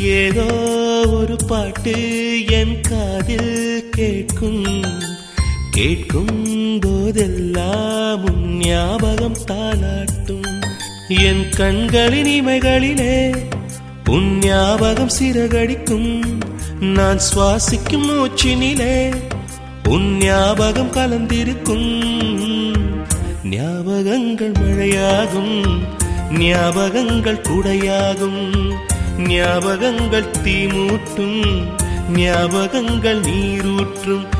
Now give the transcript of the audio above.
ஏதோ ஒரு பாட்டு என் காதில் கேட்கும் கேட்கும் போதெல்லாம் உன் ஞாபகம் தாளாட்டும் என் கண்களின் இமைகளிலே உன் ஞாபகம் சிறகடிக்கும் நான் சுவாசிக்கும் மூச்சினிலே உன் ஞாபகம் கலந்திருக்கும் ஞாபகங்கள் மழையாகும் ஞாபகங்கள் குடையாகும் ஞாபகங்கள் தீமூட்டும் ஞாபகங்கள் நீரூற்றும்